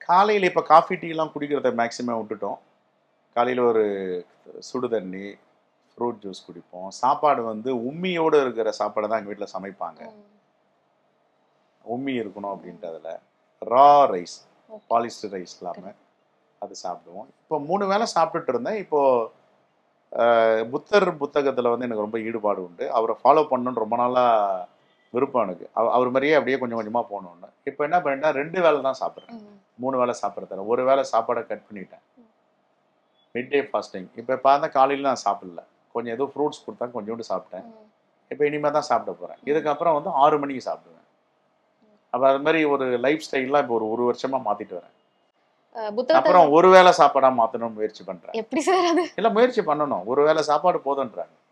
காலையில் இப்போ காஃபி டீலாம் குடிக்கிறத மேக்ஸிமம் விட்டுட்டோம் காலையில் ஒரு சுடு தண்ணி ஃப்ரூட் ஜூஸ் குடிப்போம் சாப்பாடு வந்து உம்மியோடு இருக்கிற சாப்பாடை தான் எங்கள் வீட்டில் சமைப்பாங்க உம்மி இருக்கணும் அப்படின்றதுல raw rice Okay. Polished rice இல்லாமல் அது சாப்பிடுவோம் இப்போ மூணு வேளை சாப்பிட்டுட்டு இருந்தேன் இப்போ அஹ், புத்தர் புத்தகத்தில் வந்து எனக்கு ரொம்ப ஈடுபாடு உண்டு அவரை ஃபாலோ பண்ணணும்னு ரொம்ப நாளாக விருப்பம் எனக்கு அவ- அவர் மாதிரியே அப்படியே கொஞ்சம் கொஞ்சமாக போகணுன்னு இப்போ என்ன பண்ணிட்டேன் ரெண்டு வேளை தான் சாப்பிட்றேன் மூணு வேளை சாப்பிட்றதில்ல ஒரு வேளை சாப்பாடை கட் பண்ணிட்டேன் மிட் டே ஃபாஸ்டிங் இப்போ பார்த்தா காலையில் நான் சாப்பிடல கொஞ்சம் ஏதோ ஃப்ரூட்ஸ் கொடுத்தா கொஞ்சோண்டு சாப்பிட்டேன் இப்போ இனிமேல் தான் சாப்பிட போகிறேன் இதுக்கப்புறம் வந்து ஆறு மணிக்கு சாப்பிடுவேன் அப்போ அது மாதிரி ஒரு லைஃப் ஸ்டைல்லாம் இப்போ ஒரு ஒரு வருஷமாக மாற்றிட்டு வரேன் புத்தகத்தை அப்புறம் ஒரு வேளை சாப்பாடாக மாற்றணும்னு முயற்சி பண்ணுறேன் எப்படி சார் அது இல்லை முயற்சி பண்ணணும் ஒரு வேளை சாப்பாடு போதுன்றாங்க